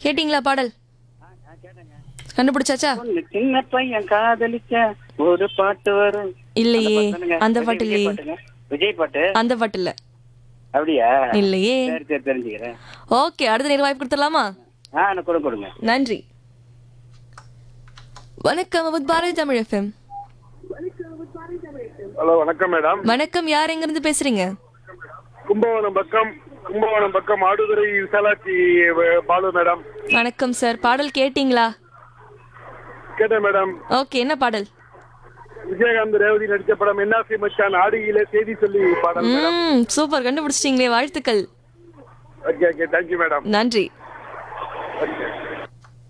கேட்டிங்களா பாடல் கண்டுபிடிச்சாச்சா ஒண்ணு சின்ன பையன் காதலிச்ச ஒரு பாட்டு வரும் இல்லையே சொல்லுங்க. அந்த விஜய்- பாட்டு விஜய் இல்லையே பாட்டுங்க. விஜய் பாட்டு அந்த பாட்டு இல்ல அப்படியா இல்லையே சரி சரி தெரிஞ்சுக்கிறேன் ஓகே அடுத்த நேரம் வாய்ப்பு கொடுத்துடலாமா ஆ எனக்கு கொடுங்க கொடுங்க நன்றி வணக்கம் with Bharathi Tamil FM hello வணக்கம் மேடம் வணக்கம் யார் எங்க இருந்து பேசுறீங்க கும்பகோணம் பக்கம் கும்பகோணம் பக்கம் ஆடுதுறை விசாலாட்சி வ- பாலு மேடம் வணக்கம் சார் பாடல் கேட்டிங்களா கேட்டேன் மேடம் ஓகே என்ன பாடல் விஜயகாந்த் ரேவதி நடிச்ச படம் என்ஆர்சி மச்சான் ஆடியில செய்தி சொல்லி பாடல் மேடம் ம் சூப்பர் கண்டுபிடிச்சிட்டீங்களே வாழ்த்துக்கள் ஓகே ஓகே தேங்க்யூ மேடம் நன்றி